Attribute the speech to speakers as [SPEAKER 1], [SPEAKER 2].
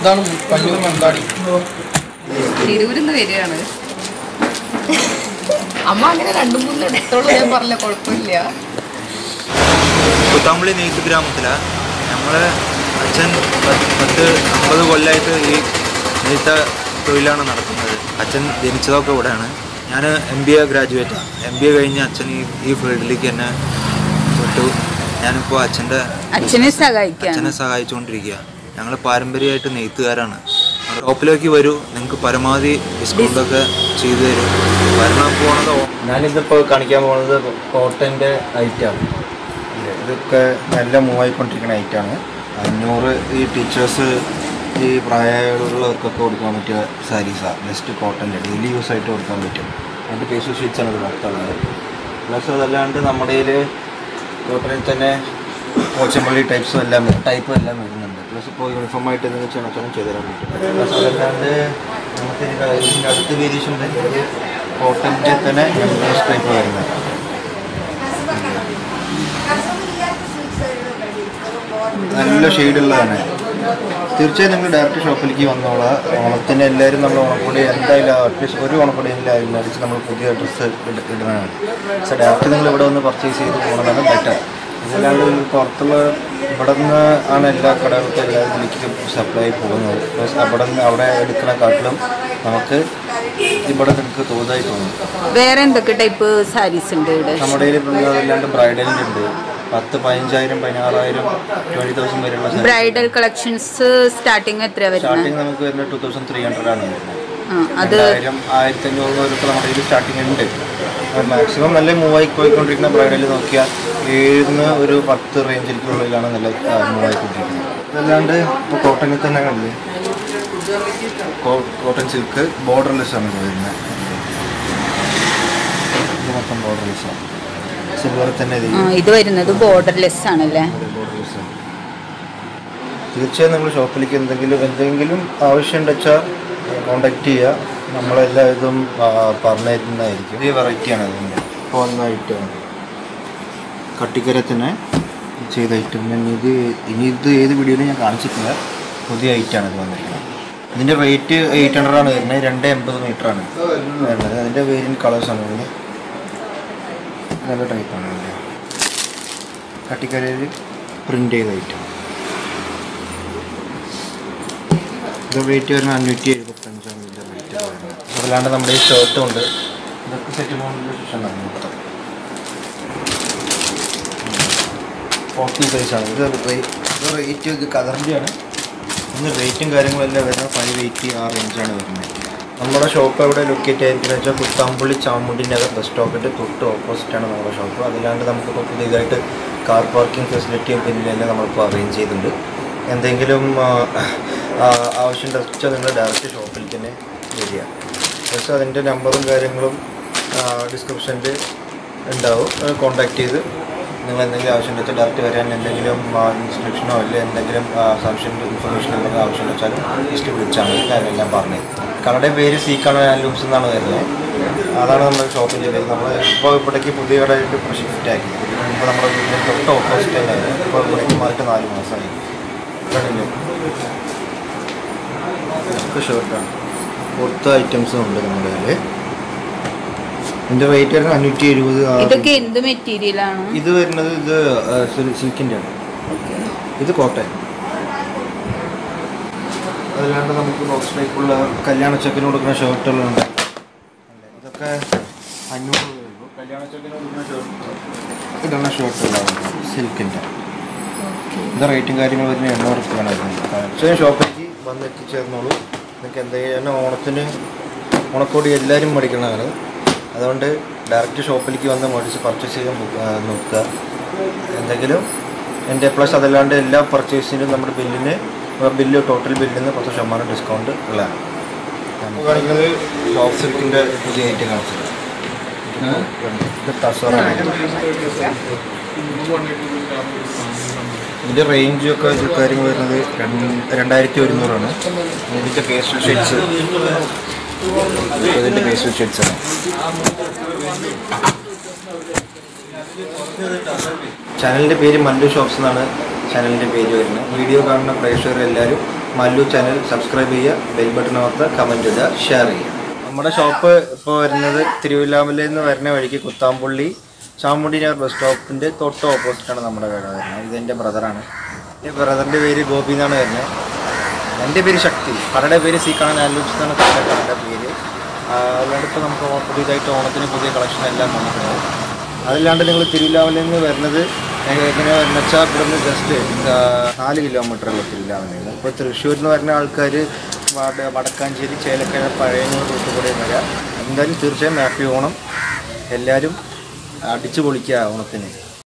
[SPEAKER 1] ഇതാണ് കണ്ണൂർ മന്താടി
[SPEAKER 2] തിരൂരിന്ന് വരികയാണ് അമ്മ അങ്ങനെ രണ്ടു മൂന്ന് എടുത്തോളൂ ഞാൻ പറഞ്ഞ കുഴപ്പമില്ല
[SPEAKER 3] കുത്താമ്പളി നെയ്ത്ത് ഗ്രാമത്തിലാണ് നമ്മളെ അച്ഛൻ പത്ത് പത്ത് അമ്പത് കൊല്ലമായിട്ട് ഈ നെയ്ത്ത തൊഴിലാണ് നടത്തുന്നത് അച്ഛൻ ജനിച്ചതൊക്കെ ഇവിടെയാണ് ഞാൻ എം ബി എ ഗ്രാജുവേറ്റാണ് എം ബി എ കഴിഞ്ഞ് അച്ഛൻ ഈ ഈ ഫീൽഡിലേക്ക് എന്നെ വിട്ടു ഞാനിപ്പോൾ അച്ഛൻ്റെ
[SPEAKER 2] അച്ഛനെ സഹായിക്കാൻ
[SPEAKER 3] അച്ഛനെ സഹായിച്ചുകൊണ്ടിരിക്കുക ഞങ്ങൾ പാരമ്പര്യമായിട്ട് നെയ്ത്തുകാരാണ് ഷോപ്പിലേക്ക് വരൂ നിങ്ങൾക്ക് പരമാവധി ഡിസ്കൗണ്ടൊക്കെ ചെയ്തു തരും വരണം പോണത് ഞാനിതിപ്പോൾ കാണിക്കാൻ പോകുന്നത് കോട്ടൻ്റെ ഐറ്റമാണ് ഇതൊക്കെ നല്ല മൂവായിക്കൊണ്ടിരിക്കുന്ന ഐറ്റമാണ് അഞ്ഞൂറ് ഈ ടീച്ചേഴ്സ് ഈ പ്രായമുള്ളവർക്കൊക്കെ കൊടുക്കാൻ പറ്റിയ സാരീസാണ് ബെസ്റ്റ് കോട്ടൻ്റെ ഡെയിലി യൂസ് ആയിട്ട് കൊടുക്കാൻ പറ്റും അതിൻ്റെ പേസ് ഷീറ്റ്സാണ് ഇത് പുറത്തുള്ളത് പ്ലസ് അതല്ലാണ്ട് നമ്മുടെ കയ്യിൽ കോട്ടണിൽ തന്നെ പോച്ചമ്പള്ളി ടൈപ്സും എല്ലാം ടൈപ്പും എല്ലാം വരുന്നുണ്ട് പ്ലസ് ഇപ്പോൾ യൂണിഫോം ആയിട്ട് എന്തെങ്കിലും ചെയ്യണം ചെയ്തു തരാൻ പറ്റും പ്ലസ് അതല്ലാണ്ട് നമുക്ക് ഇതിൻ്റെ ഇതിൻ്റെ അടുത്ത വേരിയേഷൻ വരുന്നത് കോട്ടൻ്റെ തന്നെ എംബ്രോസ് ടൈപ്പ് വരുന്നത് നല്ല ഷെയ്ഡുള്ളതാണ് തീർച്ചയായും നിങ്ങൾ ഡയറക്റ്റ് ഷോപ്പിലേക്ക് വന്നോളാം ഓണത്തിന് എല്ലാവരും നമ്മൾ ഓണക്കൊടി എന്തായാലും അറ്റ്ലീസ്റ്റ് ഒരു ഓണക്കൊടി എല്ലാവരും മേടിച്ച് നമ്മൾ പുതിയ ഡ്രസ്സ് ഇടുന്നതാണ് പക്ഷേ ഡയറക്റ്റ് നിങ്ങൾ ഇവിടെ വന്ന് പർച്ചേസ് ചെയ്ത് പോകുന്നതാണ് ബെറ്റർ അതല്ലാണ്ട് ഈ പുറത്തുള്ള ഇവിടെ നിന്ന് ആണ് എല്ലാ കടകൾക്കും എല്ലാവരും ഇതിലേക്ക് സപ്ലൈ പോകുന്നത് പ്ലസ് അവിടെ നിന്ന് അവിടെ എടുക്കുന്ന കാട്ടിലും നമുക്ക് ഇവിടെ നിങ്ങൾക്ക് തോതായി തോന്നും
[SPEAKER 2] വേറെ എന്തൊക്കെ ടൈപ്പ് സാരീസ് ഉണ്ട് ഇവിടെ
[SPEAKER 3] നമ്മുടെ കയ്യിൽ ഇപ്പം അതല്ലാണ്ട് ബ്രൈഡലിൻ്റെ ഉണ്ട് പത്ത് പതിനഞ്ചായിരം പതിനാറായിരം ട്വൻറ്റി തൗസൻഡ് വരെയുള്ള സാരി.
[SPEAKER 2] ബ്രൈഡൽ കളക്ഷൻസ് സ്റ്റാർട്ടിങ് എത്രയാ വരുന്നത്
[SPEAKER 3] സ്റ്റാർട്ടിങ് നമുക്ക് വരുന്നത് ടു തൗസൻഡ് ത്രീ ഹൺഡ്രഡ് ആണ് വരുന്നത്
[SPEAKER 2] ആ, അത്
[SPEAKER 3] രണ്ടായിരം ആയിരത്തി അഞ്ഞൂറ് വരെയൊക്കെ നമ്മുടെ കയ്യിൽ സ്റ്റാർട്ടിങ് ഉണ്ട് മാക്സിമം നല്ല മൂവായി പോയിക്കൊണ്ടിരിക്കുന്ന ബ്രൈഡൽ നോക്കിയാൽ ഏഴിന്ന് ഒരു പത്ത് റേഞ്ചിലേക്കുള്ളിലാണ് നല്ല മൂവ് ആയിക്കൊണ്ടിരിക്കുന്നത് അതല്ലാണ്ട് ഇപ്പോൾ കോട്ടണിൽ തന്നെ കണ്ടില്ലേ കോട്ടൺ സിൽക്ക് ബോർഡർലെസ് ആണ് ഇത് വരുന്നത് ഇത് മൊത്തം ബോർഡർലെസ് ആണ് സിൽവർ തന്നെ ഇത്
[SPEAKER 2] ആ, ഇത് വരുന്നത് ബോർഡർലെസ് ആണല്ലേ
[SPEAKER 3] ബോർഡർലെസ് ആണ് തീർച്ചയായും നിങ്ങൾ ഷോപ്പിലേക്ക് എന്തെങ്കിലും എന്തെങ്കിലും ആവശ്യമുണ്ട് വെച്ചാൽ കോണ്ടാക്ട് ചെയ്യുക നമ്മളെല്ലാ ഇതും ആ, പറഞ്ഞു തരുന്നതായിരിക്കും ഈ വെറൈറ്റിയാണ് അതിൻ്റെ ഇപ്പോൾ വന്ന ഐറ്റം കട്ടിക്കര തന്നെ ചെയ്ത ഐറ്റം ഞാൻ ഇത് ഇനി ഇത് ഏത് വീഡിയോയിലും ഞാൻ കാണിച്ചിട്ടില്ല പുതിയ ഐറ്റമാണ് ഇത് വന്നിരിക്കുന്നത് ഇതിൻ്റെ റേറ്റ് എയ്റ്റ് ഹൺഡ്രഡ് ആണ് വരുന്നത് രണ്ട് എൺപത് മീറ്ററാണ് വരുന്നത് അതിൻ്റെ വേരിയൻ കളേഴ്സാണ് വരുന്നത് നല്ല ടൈപ്പാണ് ഇതിൻ്റെ കട്ടിക്കരയിൽ പ്രിൻ്റ് ചെയ്ത ഐറ്റം ഇത് റേറ്റ് വരുന്നത് അഞ്ഞൂറ്റി എഴുപത്തഞ്ചാണ് ഇതിൻ്റെ റേറ്റ് വരുന്നത് അതല്ലാണ്ട് നമ്മുടെ ഈ ഷർട്ടും ഉണ്ട് ഇതൊക്കെ സെറ്റ് മോഡലിൻ്റെ സെക്ഷനാണ് മൊത്തം ഫോർട്ടി സൈസാണ് ഇത് റേ- ഇത് റേറ്റ് ഇത് കതറിൻ്റെയാണ് ഇന്ന് റേറ്റും കാര്യങ്ങളെല്ലാം വരുന്നത് ഫൈവ് എയ്റ്റി ആ റേഞ്ചാണ് വരുന്നത് നമ്മുടെ ഷോപ്പ് എവിടെ ലൊക്കേറ്റ് ആയിരിക്കുന്നത് വെച്ചാൽ കുത്താമ്പുള്ളി ചാമുണ്ടി നഗർ ബസ് സ്റ്റോപ്പിൻ്റെ തൊട്ട് ഓപ്പോസിറ്റാണ് നമ്മുടെ ഷോപ്പ് അതല്ലാണ്ട് നമുക്കിപ്പോൾ പുതിയതായിട്ട് കാർ പാർക്കിംഗ് ഫെസിലിറ്റിയും പിന്നിലെല്ലാം നമ്മളിപ്പോൾ അറേഞ്ച് ചെയ്തിട്ടുണ്ട് എന്തെങ്കിലും ആ, ആ, ആവശ്യം വെച്ചാൽ നിങ്ങൾ ഡയറക്റ്റ് ഷോപ്പിൽ തന്നെ വരിക പക്ഷേ അതിൻ്റെ നമ്പറും കാര്യങ്ങളും ഡിസ്ക്രിപ്ഷനിൽ ഉണ്ടാവും കോൺടാക്ട് ചെയ്ത് നിങ്ങൾ എന്തെങ്കിലും ആവശ്യം വെച്ചാൽ ഡയറക്റ്റ് വരാൻ എന്തെങ്കിലും ഇൻസ്ട്രക്ഷനോ അല്ലെങ്കിൽ എന്തെങ്കിലും സംശയം ഇൻഫർമേഷൻ എന്തെങ്കിലും ആവശ്യം വെച്ചാലും ജസ്റ്റ് വിളിച്ചാൽ മതി ഞാനെല്ലാം പറഞ്ഞു കടയുടെ പേര് സീക്കാണ് ഹാൻഡ്ലൂംസ് എന്നാണ് വരുന്നത് അതാണ് നമ്മുടെ ഷോപ്പിൻ്റെ പേര് നമ്മൾ ഇപ്പോൾ ഇവിടേക്ക് പുതിയ കടയായിട്ട് ഇപ്പോൾ ഷിഫ്റ്റ് ആക്കി ഇപ്പോൾ നമ്മുടെ വീടിൻ്റെ തൊട്ട് ഓപ്പോസിറ്റ് തന്നെ ഇപ്പോൾ ഇവിടേക്ക് മാറിയിട്ട് നാല് മാസമായി കണ്ടില്ലേ ഇതൊക്കെ ഷർട്ടാണ് കൊടുത്ത ഐറ്റംസും ഉണ്ട് നമ്മുടെ കയ്യിൽ ഇതിൻ്റെ റേറ്റ് വരുന്നത് അഞ്ഞൂറ്റി എഴുപത്
[SPEAKER 2] ഇതൊക്കെ എന്ത് മെറ്റീരിയലാണ്
[SPEAKER 3] ഇത് വരുന്നത് ഇത് സിൽക്കിൻ്റെ ആണ് ഇത് കോട്ടൺ അതല്ലാണ്ട് നമുക്ക് ബോക്സ് ടൈപ്പുള്ള കല്യാണ ചെക്കിന് കൊടുക്കുന്ന ഷർട്ടുകളുണ്ട് ഇതൊക്കെ അഞ്ഞൂറ് രൂപ കല്യാണ ചെക്കിന് കൊടുക്കുന്ന ഷർട്ട് ഇടുന്ന ഷർട്ടുകളാണ് സിൽക്കിൻ്റെ ഇത് റേറ്റും കാര്യങ്ങൾ വരുന്നത് എണ്ണൂറ് റുപ്യാണ് വരുന്നത് തീർച്ചയായും ഷോപ്പിലേക്ക് വന്ന് എത്തിച്ചേർന്നോളൂ നിങ്ങൾക്ക് എന്തെങ്കിലും ഓണത്തിന് ഓണക്കോടി എല്ലാവരും മേടിക്കുന്നതാണ് അതുകൊണ്ട് ഡയറക്റ്റ് ഷോപ്പിലേക്ക് വന്ന് മേടിച്ച് പർച്ചേസ് ചെയ്യാൻ പോ- ആ, നോക്കുക എന്തെങ്കിലും എൻ്റെ പ്ലസ് അതല്ലാണ്ട് എല്ലാ പർച്ചേസിനും നമ്മുടെ ബില്ലിന് ബില്ല് ടോട്ടൽ ബില്ലിൽ നിന്ന് പത്ത് ശതമാനം ഡിസ്കൗണ്ട് ഉള്ളതാണ് നമുക്ക് കാണിക്കുന്നത് സോഫ്റ്റ് സിൽക്കിൻ്റെ പുതിയ ഐറ്റം കാണിച്ചത് ഇത് ടസറാണ് ഇതിൻ്റെ റേഞ്ച് ഒക്കെ ഇത് കാര്യങ്ങൾ വരുന്നത് രണ്ട് രണ്ടായിരത്തി ഒരുന്നൂറാണ് ഇതിൻ്റെ പേസ്റ്റൽ ഷെയ്ഡ്സ് ഇതിൻ്റെ പേസ്റ്റൽ ഷെയ്ഡ്സ് ആണ് ചാനലിൻ്റെ പേര് മല്ലു ഷോപ്സ് എന്നാണ് ചാനലിൻ്റെ പേര് വരുന്നത് വീഡിയോ കാണുന്ന പ്രേക്ഷകർ എല്ലാവരും മല്ലു ചാനൽ സബ്സ്ക്രൈബ് ചെയ്യുക ബെൽ ബട്ടൺ അമർത്തുക കമൻറ്റ് ഇടുക ഷെയർ ചെയ്യുക നമ്മുടെ ഷോപ്പ് ഇപ്പോൾ വരുന്നത് തിരുവില്ലാമലയിൽ നിന്ന് വരുന്ന വഴിക്ക് കുത്താമ്പുള്ളി ചാമുണ്ടി നഗർ ബസ് സ്റ്റോപ്പിൻ്റെ തൊട്ട് ഓപ്പോസിറ്റാണ് നമ്മുടെ കട വരുന്നത് ഇതെൻ്റെ ബ്രദറാണ് എൻ്റെ ബ്രദറിൻ്റെ പേര് ഗോപി എന്നാണ് വരുന്നത് എൻ്റെ പേര് ശക്തി കടയുടെ പേര് സി കാണാൻ ആലോചിച്ച് എന്നാണ് കടയുടെ കടയുടെ പേര് ആ, അല്ലാണ്ട് ഇപ്പോൾ നമുക്ക് ഓ- പുതിയതായിട്ട് ഓണത്തിന് പുതിയ കളക്ഷൻ എല്ലാം വന്നിട്ടുണ്ട് അതല്ലാണ്ട് നിങ്ങൾ തിരുവില്ലാമലയിൽ നിന്ന് വരുന്നത് എങ്ങനെ വരുന്ന വെച്ചാൽ ഇവിടെ നിന്ന് ജസ്റ്റ് നാല് കിലോമീറ്റർ ഉള്ള തിരുവില്ലാമലയിൽ നിന്ന് ഇപ്പോൾ തൃശ്ശൂരിൽ നിന്ന് വരുന്ന ആൾക്കാർ വട വടക്കാഞ്ചേരി ചേലക്കര പഴയനൂർ റൂട്ട് കൂടെ വരാം എന്തായാലും തീർച്ചയായും ഹാപ്പി ഓണം എല്ലാവരും അടിച്ചു പൊളിക്കുക ഓണത്തിന്